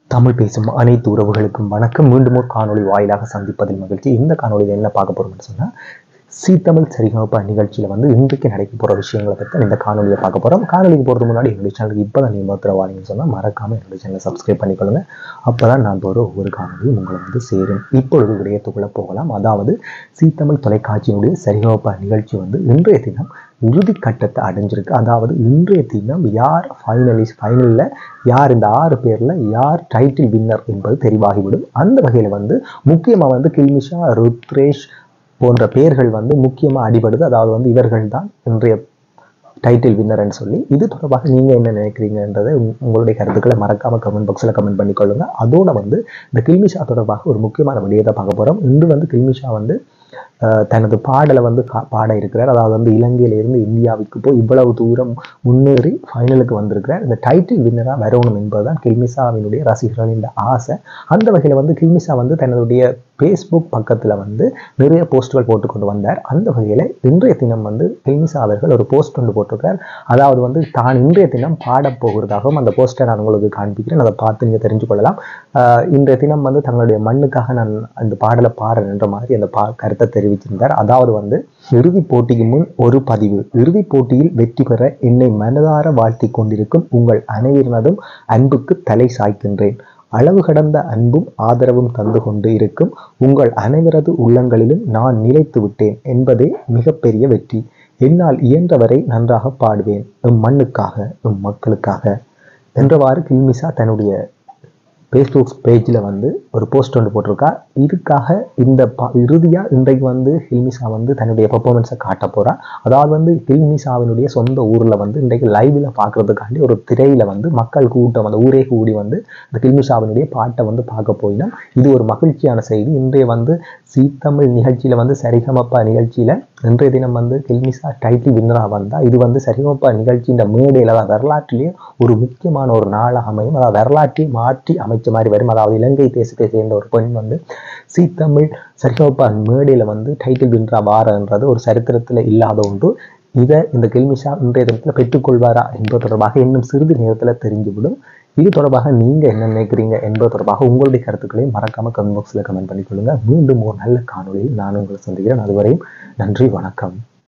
தமிழ் பேசும் அனைத்து உறவுகளுக்கும் வணக்கம் மீண்டும் ஒரு காணொளி வாயிலாக சந்திப்பதில் மகிழ்ச்சி இந்த காணொளியில் என்ன பார்க்க போறோம்னு சொன்னா சீத்தமிழ் சரிகமப்பா நிகழ்ச்சியில் வந்து இன்றைக்கு நடைபெற போகிற விஷயங்களை பற்றி தான் இந்த காணொலியை பார்க்க போகிறோம் காணொலிக்கு போகிறதுக்கு முன்னாடி என்னுடைய சேனலுக்கு இப்போ தான் நீங்கள் ஒருத்தர வாங்கின்னு சொன்னால் மறக்காமல் என்னுடைய சேனலை சப்ஸ்கிரைப் பண்ணிக்கொள்ளுங்க அப்போ தான் நான் போகிற ஒவ்வொரு காணொலியும் உங்களை வந்து சேரும் இப்பொழுது விடயத்துக்குள்ளே போகலாம் அதாவது சீத்தமிழ் தொலைக்காட்சியினுடைய சரிகமப்பா நிகழ்ச்சி வந்து இன்றைய தினம் இறுதி கட்டத்தை அடைஞ்சிருக்கு அதாவது இன்றைய தினம் யார் ஃபைனலிஸ்ட் ஃபைனலில் யார் இந்த ஆறு பேரில் யார் டைட்டில் வின்னர் என்பது தெரிவாகிவிடும் அந்த வகையில் வந்து முக்கியமாக வந்து கில்மிஷா ருத்ரேஷ் போன்ற பேர்கள் வந்து முக்கியமாக அடிபடுது அதாவது வந்து இவர்கள் தான் இன்றைய டைட்டில் வின்னர்னு சொல்லி இது தொடர்பாக நீங்கள் என்ன நினைக்கிறீங்கன்றதை உங்க- உங்களுடைய கருத்துக்களை மறக்காம கமெண்ட் பாக்ஸில் கமெண்ட் பண்ணிக்கொள்ளுங்க அதோட வந்து இந்த கில்மிஷா தொடர்பாக ஒரு முக்கியமான விடயத்தை பார்க்க போகிறோம் இன்று வந்து கில்மிஷா வந்து அஹ், தனது பாடலை வந்து கா- பாட இருக்கிறார் அதாவது வந்து இலங்கையிலிருந்து இந்தியாவுக்கு போய் இவ்வளவு தூரம் முன்னேறி ஃபைனலுக்கு வந்திருக்கிறார் இந்த டைட்டில் வின்னராக வரணும் என்பதுதான் கில்மிஷாவினுடைய ரசிகர்களின் ஆசை அந்த வகையில் வந்து கில்மிஷா வந்து தன்னுடைய ஃபேஸ்புக் பக்கத்தில் வந்து நிறைய போஸ்ட்டுகள் போட்டுக்கொண்டு வந்தார் அந்த வகையில் இன்றைய தினம் வந்து கில்மிஷா அவர்கள் ஒரு போஸ்ட் ஒன்று போட்டிருக்கார் அதாவது வந்து தான் இன்றைய தினம் பாடப் போகிறதாகவும் அந்த போஸ்டரை நான் உங்களுக்கு காண்பிக்கிறேன் அதை பார்த்து நீங்கள் தெரிஞ்சு கொள்ளலாம் ஆஹ் இன்றைய தினம் வந்து தங்களுடைய மண்ணுக்காக நான் அந்த பாடலை பாடுறேன் என்ற மாதிரி அந்த பா கருத்தை தெரிவிச்சிருந்தார் அதாவது வந்து இறுதிப் போட்டிக்கு முன் ஒரு பதிவு இறுதிப் போட்டியில் வெற்றி பெற என்னை மனதார வாழ்த்திக் கொண்டிருக்கும் உங்கள் அனைவரினதும் அன்புக்கு தலை சாய்க்கின்றேன் அளவு கடந்த அன்பும் ஆதரவும் தந்து கொண்டு இருக்கும் உங்கள் அனைவரது உள்ளங்களிலும் நான் நிலைத்து விட்டேன் என்பதே மிகப்பெரிய வெற்றி என்னால் இயன்றவரை நன்றாக பாடுவேன் எம் மண்ணுக்காக எம் மக்களுக்காக என்றவாறு கில்மிசா தன்னுடைய ஃபேஸ்புக் பேஜில் வந்து ஒரு போஸ்ட் ஒன்று போட்டிருக்கா இதுக்காக இந்த ப இறுதியாக இன்றைக்கு வந்து ஹில்மிசா வந்து தன்னுடைய பெர்ஃபார்மன்ஸை காட்ட போறா அதாவது வந்து ஹில்மிசாவினுடைய சொந்த ஊரில் வந்து இன்றைக்கு லைவில் பார்க்கறதுக்காண்டி ஒரு திரையில் வந்து மக்கள் கூட்டம் அந்த ஊரே கூடி வந்து இந்த ஹில்மிசாவினுடைய பாட்டை வந்து பார்க்க போயினா இது ஒரு மகிழ்ச்சியான செய்தி இன்றைய வந்து சீத்தமிழ் நிகழ்ச்சியில் வந்து சரிகமப்பா நிகழ்ச்சியில் இன்றைய தினம் வந்து கில்மிசா டைட்டில் வின்னராக வந்தால் இது வந்து சரிகமப்பா நிகழ்ச்சி இந்த மேடையில் தான் வரலாற்றிலேயே ஒரு முக்கியமான ஒரு நாளாக அமையும் அதாவது வரலாற்றை மாற்றி அமைச்ச மாதிரி வரும் அதாவது இலங்கை தேசத்தை சேர்ந்த ஒரு பெண் வந்து சீத்தமிழ் சரிகமப்பா மேடையில் வந்து டைட்டில் வின்னரா வாரன்றது ஒரு சரித்திரத்தில் இல்லாத ஒன்று இதை இந்த கில்மிஷா இன்றைய தினத்தில் பெற்றுக்கொள்வாரா என்பது தொடர்பாக இன்னும் சிறிது நேரத்தில் தெரிஞ்சுவிடும் இது தொடர்பாக நீங்க என்ன நினைக்கிறீங்க என்பது தொடர்பாக உங்களுடைய கருத்துக்களையும் மறக்காம கமெண்ட் பாக்ஸில் கமெண்ட் பண்ணிக்கொள்ளுங்க மீண்டும் ஒரு நல்ல காணொளியில் நான் உங்களை சந்திக்கிறேன் அதுவரையும் நன்றி வணக்கம்